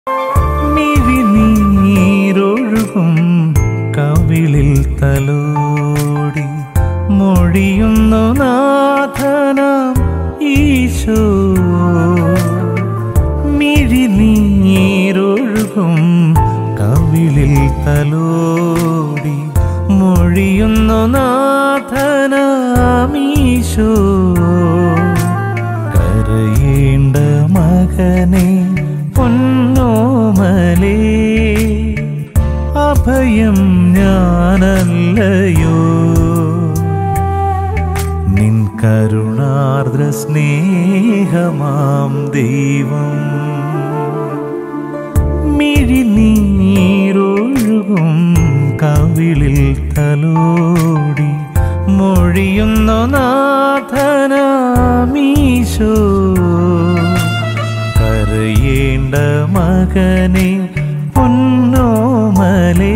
മിഴിനീരൊഴുകും കവിളിൽ തലോടി മൊഴിയുന്നു നാഥനാം ഈശോ മിഴിനീരൊഴുകും കവിളിൽ തലോടി മൊഴിയുന്നു നാഥനാം ഈശോ കരയേണ്ട മകനെ പൊന്നോമലേ അഭയം ഞാനല്ലയോ നിൻ കരുണാർദ്ര സ്നേഹമാം ദൈവം മിഴിനീരൊഴുകും കവിളിൽ തലോടി മൊഴിയുന്നു നാഥനാമീശോ കരയേണ്ട മകനെ പൊന്നോമലേ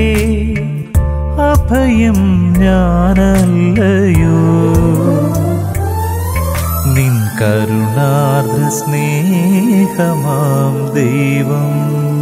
അഭയം ഞാനല്ലയോ നിൻ കരുണാർദ്ര സ്നേഹമാം ദൈവം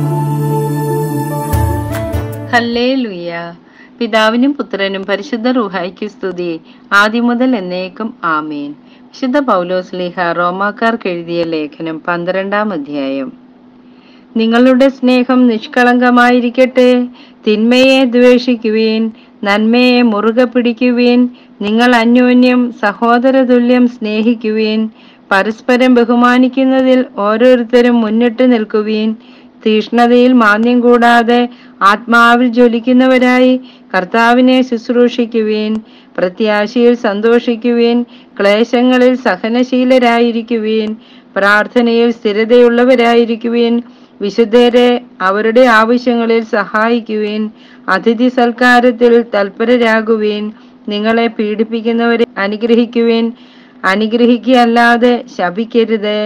ഹല്ലേ ലുയ്യ പിതാവിനും പുത്രനും പരിശുദ്ധ റുഹായ്ക്ക് സ്തുതി ആദ്യം മുതൽ എന്നേക്കും ആമേൻ വിശുദ്ധ പൗലോസ് ലീഹ റോമാക്കാർക്ക് എഴുതിയ ലേഖനം പന്ത്രണ്ടാം അധ്യായം നിങ്ങളുടെ സ്നേഹം നിഷ്കളങ്കമായിരിക്കട്ടെ തിന്മയെ ദ്വേഷിക്കുവീൻ നന്മയെ മുറുകെ പിടിക്കുവീൻ നിങ്ങൾ അന്യോന്യം സഹോദരതുല്യം സ്നേഹിക്കുവീൻ പരസ്പരം ബഹുമാനിക്കുന്നതിൽ ഓരോരുത്തരും മുന്നിട്ട് നിൽക്കുവീൻ തീഷ്ണതയിൽ മാന്യം കൂടാതെ ആത്മാവിൽ ജ്വലിക്കുന്നവരായി കർത്താവിനെ ശുശ്രൂഷിക്കുവീൻ പ്രത്യാശയിൽ സന്തോഷിക്കുവീൻ ക്ലേശങ്ങളിൽ സഹനശീലരായിരിക്കുവീൻ പ്രാർത്ഥനയിൽ സ്ഥിരതയുള്ളവരായിരിക്കുവീൻ വിശുദ്ധരെ അവരുടെ ആവശ്യങ്ങളിൽ സഹായിക്കുവീൻ അതിഥി സൽക്കാരത്തിൽ തൽപരരാകുവീൻ നിങ്ങളെ പീഡിപ്പിക്കുന്നവരെ അനുഗ്രഹിക്കുവീൻ അനുഗ്രഹിക്കുകയല്ലാതെ ശപിക്കരുത്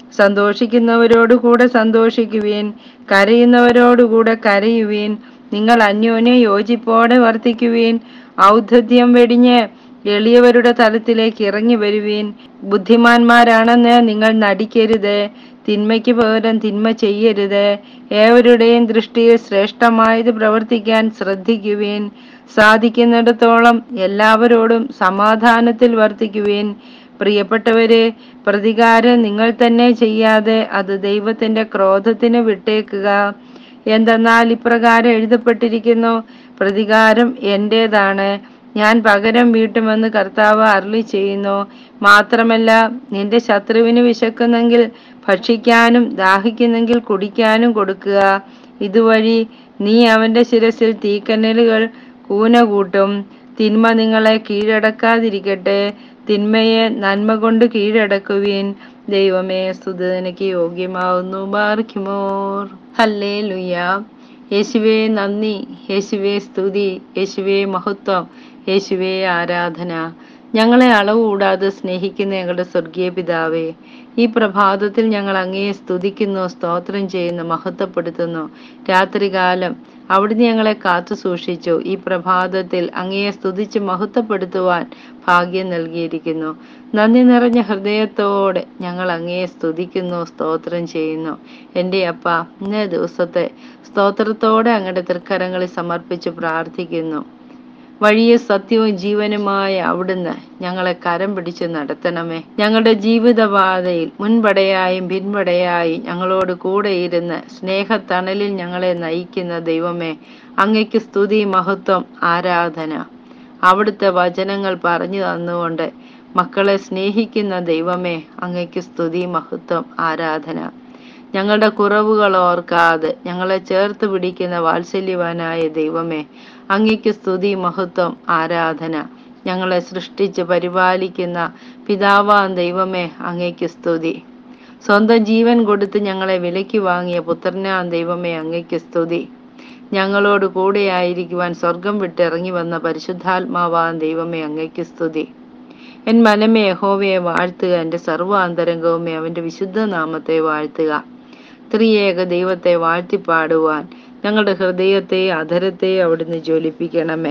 സന്തോഷിക്കുന്നവരോടുകൂടെ സന്തോഷിക്കുവീൻ കരയുന്നവരോടുകൂടെ കരയുവീൻ നിങ്ങൾ അന്യോന്യം യോജിപ്പോടെ വർത്തിക്കുവീൻ ഔദ്ധത്യം വെടിഞ്ഞ് എളിയവരുടെ തലത്തിലേക്ക് ഇറങ്ങി വരുവീൻ ബുദ്ധിമാന്മാരാണെന്ന് നിങ്ങൾ നടിക്കരുത് തിന്മയ്ക്ക് പകരം തിന്മ ചെയ്യരുത് ഏവരുടെയും ദൃഷ്ടിയിൽ ശ്രേഷ്ഠമായത് പ്രവർത്തിക്കാൻ ശ്രദ്ധിക്കുവീൻ സാധിക്കുന്നിടത്തോളം എല്ലാവരോടും സമാധാനത്തിൽ വർത്തിക്കുവീൻ പ്രിയപ്പെട്ടവരെ പ്രതികാരം നിങ്ങൾ തന്നെ ചെയ്യാതെ അത് ദൈവത്തിന്റെ ക്രോധത്തിന് വിട്ടേക്കുക എന്തെന്നാൽ ഇപ്രകാരം എഴുതപ്പെട്ടിരിക്കുന്നു പ്രതികാരം എന്റേതാണ് ഞാൻ പകരം വീട്ടുമെന്ന് കർത്താവ് അരുളി ചെയ്യുന്നു മാത്രമല്ല നിന്റെ ശത്രുവിന് വിശക്കുന്നെങ്കിൽ ഭക്ഷിക്കാനും ദാഹിക്കുന്നെങ്കിൽ കുടിക്കാനും കൊടുക്കുക ഇതുവഴി നീ അവന്റെ ശിരസിൽ തീക്കനലുകൾ കൂന കൂട്ടും തിന്മ നിങ്ങളെ കീഴടക്കാതിരിക്കട്ടെ തിന്മയെ നന്മ കൊണ്ട് കീഴടക്കുവീൻ ദൈവമേ സ്തുതനക്ക് യോഗ്യമാവുന്നു ബാർക്കിമോർ ഹല്ലേ ലുയ്യ യേശുവേ നന്ദി യേശുവേ സ്തുതി യേശുവേ മഹത്വം യേശുവേ ആരാധന ഞങ്ങളെ അളവ് കൂടാതെ സ്നേഹിക്കുന്ന ഞങ്ങളുടെ സ്വർഗീയ പിതാവേ ഈ പ്രഭാതത്തിൽ ഞങ്ങൾ അങ്ങയെ സ്തുതിക്കുന്നു സ്തോത്രം ചെയ്യുന്നു മഹത്വപ്പെടുത്തുന്നു രാത്രികാലം അവിടുന്ന് ഞങ്ങളെ കാത്തു സൂക്ഷിച്ചു ഈ പ്രഭാതത്തിൽ അങ്ങയെ സ്തുതിച്ച് മഹത്വപ്പെടുത്തുവാൻ ഭാഗ്യം നൽകിയിരിക്കുന്നു നന്ദി നിറഞ്ഞ ഹൃദയത്തോടെ ഞങ്ങൾ അങ്ങയെ സ്തുതിക്കുന്നു സ്തോത്രം ചെയ്യുന്നു എൻ്റെ അപ്പ ഇന്നേ ദിവസത്തെ സ്തോത്രത്തോടെ അങ്ങയുടെ തൃക്കരങ്ങളിൽ സമർപ്പിച്ച് പ്രാർത്ഥിക്കുന്നു വഴിയെ സത്യവും ജീവനുമായ അവിടുന്ന് ഞങ്ങളെ കരം പിടിച്ച് നടത്തണമേ ഞങ്ങളുടെ ജീവിതപാതയിൽ മുൻപടയായും പിൻപടയായും ഞങ്ങളോട് കൂടെ ഇരുന്ന് സ്നേഹത്തണലിൽ ഞങ്ങളെ നയിക്കുന്ന ദൈവമേ അങ്ങയ്ക്ക് സ്തുതി മഹത്വം ആരാധന അവിടുത്തെ വചനങ്ങൾ പറഞ്ഞു തന്നുകൊണ്ട് മക്കളെ സ്നേഹിക്കുന്ന ദൈവമേ അങ്ങയ്ക്ക് സ്തുതി മഹത്വം ആരാധന ഞങ്ങളുടെ കുറവുകൾ ഓർക്കാതെ ഞങ്ങളെ ചേർത്ത് പിടിക്കുന്ന വാത്സല്യവാനായ ദൈവമേ അങ്ങയ്ക്ക് സ്തുതി മഹത്വം ആരാധന ഞങ്ങളെ സൃഷ്ടിച്ച് പരിപാലിക്കുന്ന പിതാവാൻ ദൈവമേ അങ്ങയ്ക്ക് സ്തുതി സ്വന്തം ജീവൻ കൊടുത്ത് ഞങ്ങളെ വിലയ്ക്ക് വാങ്ങിയ പുത്രനാൻ ദൈവമേ അങ്ങയ്ക്ക് സ്തുതി ഞങ്ങളോട് കൂടെയായിരിക്കുവാൻ സ്വർഗം വിട്ടിറങ്ങി വന്ന പരിശുദ്ധാത്മാവാൻ ദൈവമേ അങ്ങയ്ക്ക് സ്തുതി എൻ മനമേ യഹോവയെ വാഴ്ത്തുക എൻ്റെ സർവ്വാന്തരംഗവുമേ അവൻ്റെ വിശുദ്ധ നാമത്തെ വാഴ്ത്തുക ത്രിയേക ദൈവത്തെ വാഴ്ത്തിപ്പാടുവാൻ ഞങ്ങളുടെ ഹൃദയത്തെ അധരത്തെ അവിടുന്ന് ജ്വലിപ്പിക്കണമേ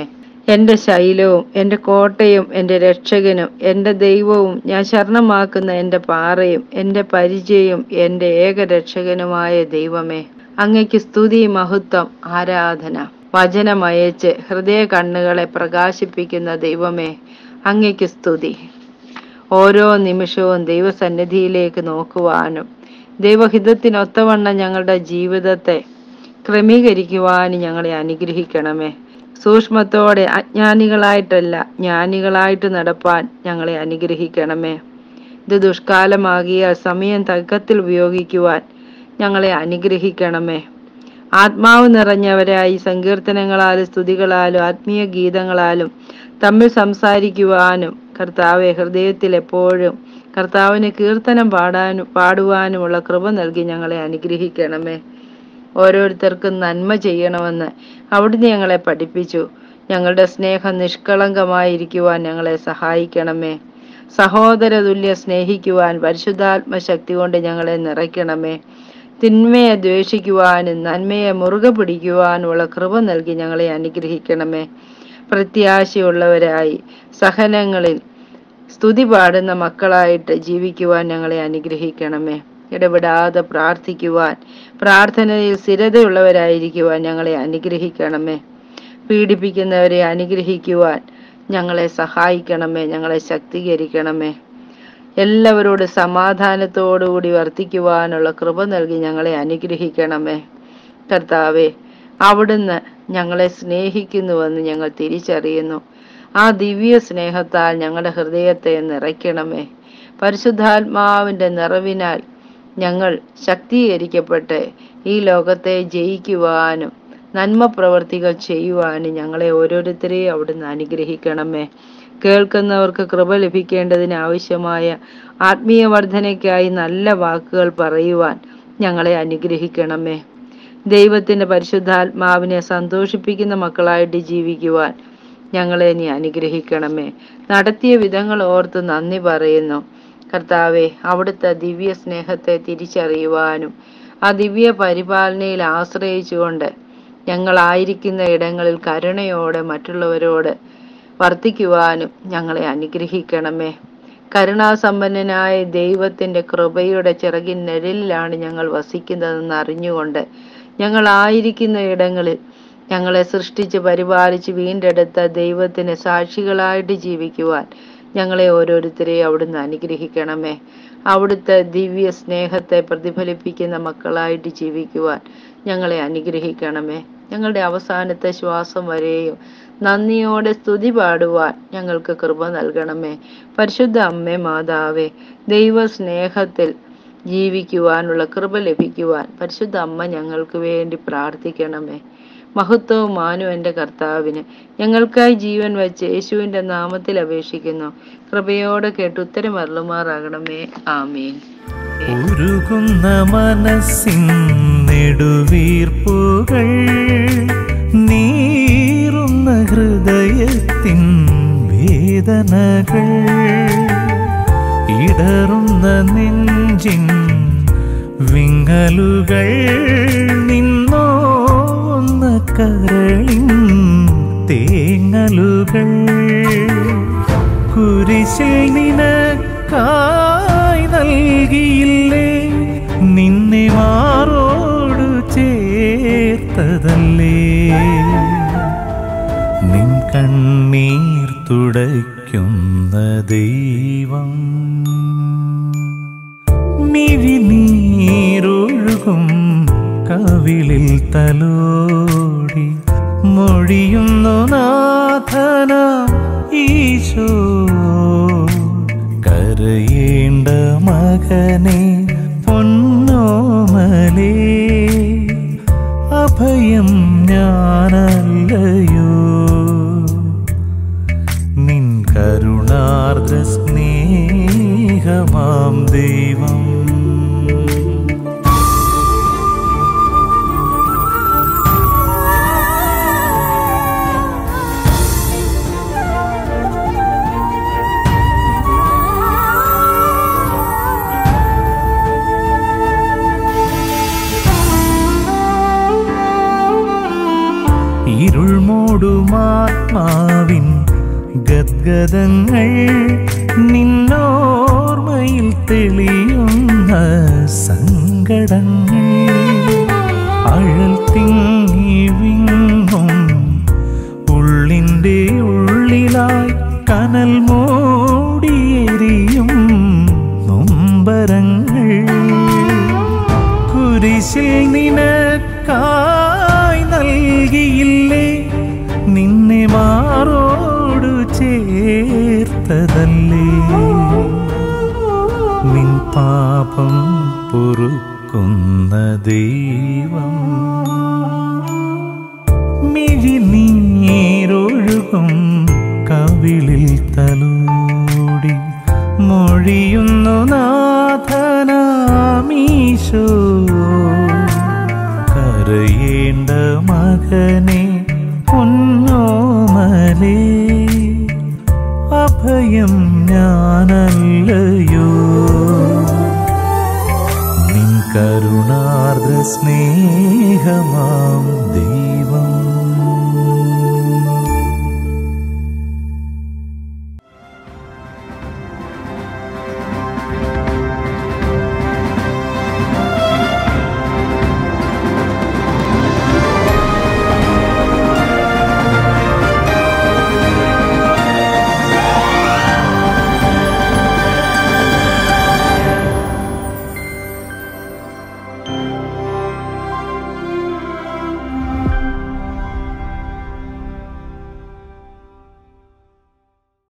എൻ്റെ ശൈലവും എൻ്റെ കോട്ടയും എൻ്റെ രക്ഷകനും എൻ്റെ ദൈവവും ഞാൻ ശരണമാക്കുന്ന എൻ്റെ പാറയും എൻ്റെ പരിചയവും എൻ്റെ ഏകരക്ഷകനുമായ ദൈവമേ അങ്ങയ്ക്ക് സ്തുതി മഹത്വം ആരാധന വചനമയച്ച് ഹൃദയ കണ്ണുകളെ പ്രകാശിപ്പിക്കുന്ന ദൈവമേ അങ്ങയ്ക്ക് സ്തുതി ഓരോ നിമിഷവും ദൈവസന്നിധിയിലേക്ക് നോക്കുവാനും ദൈവഹിതത്തിനൊത്തവണ്ണം ഞങ്ങളുടെ ജീവിതത്തെ ക്രമീകരിക്കുവാനും ഞങ്ങളെ അനുഗ്രഹിക്കണമേ സൂക്ഷ്മത്തോടെ അജ്ഞാനികളായിട്ടല്ല ജ്ഞാനികളായിട്ട് നടപ്പാൻ ഞങ്ങളെ അനുഗ്രഹിക്കണമേ ഇത് ദുഷ്കാലമാകിയ സമയം തക്കത്തിൽ ഉപയോഗിക്കുവാൻ ഞങ്ങളെ അനുഗ്രഹിക്കണമേ ആത്മാവ് നിറഞ്ഞവരായി സങ്കീർത്തനങ്ങളാലും സ്തുതികളാലും ആത്മീയ ഗീതങ്ങളാലും തമ്മിൽ സംസാരിക്കുവാനും കർത്താവെ ഹൃദയത്തിൽ എപ്പോഴും കർത്താവിന് കീർത്തനം പാടാനും പാടുവാനുമുള്ള കൃപ നൽകി ഞങ്ങളെ അനുഗ്രഹിക്കണമേ ഓരോരുത്തർക്കും നന്മ ചെയ്യണമെന്ന് അവിടുന്ന് ഞങ്ങളെ പഠിപ്പിച്ചു ഞങ്ങളുടെ സ്നേഹം നിഷ്കളങ്കമായിരിക്കുവാൻ ഞങ്ങളെ സഹായിക്കണമേ സഹോദര തുല്യ സ്നേഹിക്കുവാൻ പരിശുദ്ധാത്മ ശക്തി കൊണ്ട് ഞങ്ങളെ നിറയ്ക്കണമേ തിന്മയെ ദ്വേഷിക്കുവാനും നന്മയെ മുറുകെ പിടിക്കുവാനുമുള്ള കൃപ നൽകി ഞങ്ങളെ അനുഗ്രഹിക്കണമേ പ്രത്യാശയുള്ളവരായി സഹനങ്ങളിൽ സ്തുതി പാടുന്ന മക്കളായിട്ട് ജീവിക്കുവാൻ ഞങ്ങളെ അനുഗ്രഹിക്കണമേ ഇടപെടാതെ പ്രാർത്ഥിക്കുവാൻ പ്രാർത്ഥനയിൽ സ്ഥിരതയുള്ളവരായിരിക്കുവാൻ ഞങ്ങളെ അനുഗ്രഹിക്കണമേ പീഡിപ്പിക്കുന്നവരെ അനുഗ്രഹിക്കുവാൻ ഞങ്ങളെ സഹായിക്കണമേ ഞങ്ങളെ ശക്തീകരിക്കണമേ എല്ലാവരോട് സമാധാനത്തോടുകൂടി വർത്തിക്കുവാനുള്ള കൃപ നൽകി ഞങ്ങളെ അനുഗ്രഹിക്കണമേ കർത്താവെ അവിടുന്ന് ഞങ്ങളെ സ്നേഹിക്കുന്നുവെന്ന് ഞങ്ങൾ തിരിച്ചറിയുന്നു ആ ദിവ്യ സ്നേഹത്താൽ ഞങ്ങളുടെ ഹൃദയത്തെ നിറയ്ക്കണമേ പരിശുദ്ധാത്മാവിൻ്റെ നിറവിനാൽ ഞങ്ങൾ ശക്തീകരിക്കപ്പെട്ട് ഈ ലോകത്തെ ജയിക്കുവാനും നന്മ പ്രവർത്തികൾ ചെയ്യുവാനും ഞങ്ങളെ ഓരോരുത്തരെയും അവിടുന്ന് അനുഗ്രഹിക്കണമേ കേൾക്കുന്നവർക്ക് കൃപ ലഭിക്കേണ്ടതിന് ആവശ്യമായ ആത്മീയ വർധനയ്ക്കായി നല്ല വാക്കുകൾ പറയുവാൻ ഞങ്ങളെ അനുഗ്രഹിക്കണമേ ദൈവത്തിന്റെ പരിശുദ്ധാത്മാവിനെ സന്തോഷിപ്പിക്കുന്ന മക്കളായിട്ട് ജീവിക്കുവാൻ ഞങ്ങളെ നീ അനുഗ്രഹിക്കണമേ നടത്തിയ വിധങ്ങൾ ഓർത്ത് നന്ദി പറയുന്നു കർത്താവെ അവിടുത്തെ ദിവ്യ സ്നേഹത്തെ തിരിച്ചറിയുവാനും ആ ദിവ്യ പരിപാലനയിൽ ആശ്രയിച്ചുകൊണ്ട് ഞങ്ങളായിരിക്കുന്ന ഇടങ്ങളിൽ കരുണയോടെ മറ്റുള്ളവരോട് വർത്തിക്കുവാനും ഞങ്ങളെ അനുഗ്രഹിക്കണമേ കരുണാസമ്പന്നനായ ദൈവത്തിന്റെ കൃപയുടെ ചിറകിൻ നിഴലിലാണ് ഞങ്ങൾ വസിക്കുന്നതെന്ന് അറിഞ്ഞുകൊണ്ട് ഞങ്ങളായിരിക്കുന്ന ഇടങ്ങളിൽ ഞങ്ങളെ സൃഷ്ടിച്ച് പരിപാലിച്ച് വീണ്ടെടുത്ത ദൈവത്തിന് സാക്ഷികളായിട്ട് ജീവിക്കുവാൻ ഞങ്ങളെ ഓരോരുത്തരെയും അവിടുന്ന് അനുഗ്രഹിക്കണമേ അവിടുത്തെ ദിവ്യ സ്നേഹത്തെ പ്രതിഫലിപ്പിക്കുന്ന മക്കളായിട്ട് ജീവിക്കുവാൻ ഞങ്ങളെ അനുഗ്രഹിക്കണമേ ഞങ്ങളുടെ അവസാനത്തെ ശ്വാസം വരെയും നന്ദിയോടെ സ്തുതി പാടുവാൻ ഞങ്ങൾക്ക് കൃപ നൽകണമേ പരിശുദ്ധ അമ്മേ മാതാവേ ദൈവ സ്നേഹത്തിൽ ജീവിക്കുവാനുള്ള കൃപ ലഭിക്കുവാൻ പരിശുദ്ധ അമ്മ ഞങ്ങൾക്ക് വേണ്ടി പ്രാർത്ഥിക്കണമേ മഹത്വവും മാനും എൻ്റെ കർത്താവിന് ഞങ്ങൾക്കായി ജീവൻ വെച്ച് യേശുവിൻ്റെ നാമത്തിൽ അപേക്ഷിക്കുന്നു കൃപയോടെ കേട്ട് ഉത്തരം അരുളുമാറാകണമേ ആമീൻ ഉരുകുന്ന മനസ്സിൻ നെടുവീർപ്പുകൾ നീറുന്ന ഹൃദയത്തിൻ വേദനകൾ ഇടറുന്ന നെഞ്ചിൻ വിങ്ങലുകൾ നിന്നോന്ന കരളിൻ തേങ്ങലുകൾ കുരിശിൽ നിനക്കായി നൽകിയില്ലേ നിന്നെ മാറോടു ചേർത്തതല്ലേ നിൻ കണ്ണീർ തുടയ്ക്കുന്ന ദൈവം മിഴിനീരൊഴുകും കവിളിൽ തലോടി മൊഴിയുന്നു നാഥന ഈശോ കരയേണ്ട മകനെ പൊന്നോമലേ അഭയം ഞാനല്ലയോ നിൻ കരുണാർദ്ര സ്നേഹമാം ദൈവം ഇരുൾ മൂടും മൂടുമാത്മാവിൻ ഗദ്ഗതങ്ങൾ നിന്നോർമ്മയിൽ തെളിയുന്ന സങ്കടങ്ങൾ അഴൽ തിങ്ങി വിങ്ങും ഉള്ളിൻ്റെ ഉള്ളിലായി കനൽ മൂടിയെരിയും നൊമ്പരങ്ങൾ കുരിശിൽ നിനക്കായി നൽകിയില്ലേ നിന്നെ മാറോടു ചേർത്തതല്ലേ നിൻ പാപം പൊറുക്കുന്ന ദൈവം മിഴിനീരൊഴുകും കവിളിൽ തലോടി മൊഴിയുന്നു നാഥനാമീശോ കരയേണ്ട മകനെ പൊന്നോമലേ അഭയം ഞാനല്ലയോ നിൻ കരുണാർദ്ര സ്നേഹമാം ദൈവം